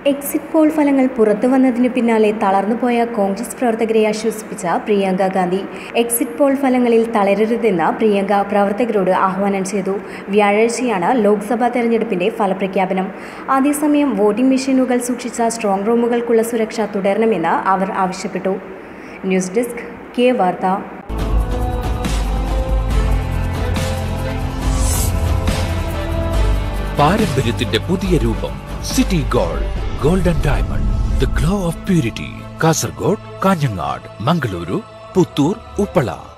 exit poll ഫലങ്ങൾ പുറത്തു വന്നതിനു പിന്നാലെ തളർന്നുപോയ കോൺഗ്രസ് പ്രവർത്തകരെ ആശ്വസിപ്പിച്ച പ്രിയങ്ക ഗാന്ധി എക്സിറ്റ് പോൾ ഫലങ്ങളിൽ തളരരുതെന്ന് പ്രിയങ്ക പ്രവർത്തകരോട് ആഹ്വാനം ചെയ്തു വ്യാഴാഴ്ചയാണ് ലോക്സഭാ തെരഞ്ഞെടുപ്പിന്റെ ഫലപ്രഖ്യാപനം അതേസമയം വോട്ടിംഗ് മെഷീനുകൾ സൂക്ഷിച്ച സ്ട്രോങ് റൂമുകൾക്കുള്ള സുരക്ഷ തുടരണമെന്ന് അവർ ആവശ്യപ്പെട്ടു ന്യൂസ് ഡെസ്ക് കെ വാർത്ത പാരമ്പര്യത്തിന്റെ പുതിയ രൂപം city gold golden diamond the glow of purity Kasaragod Kanhangad Mangaluru Puttur Uppala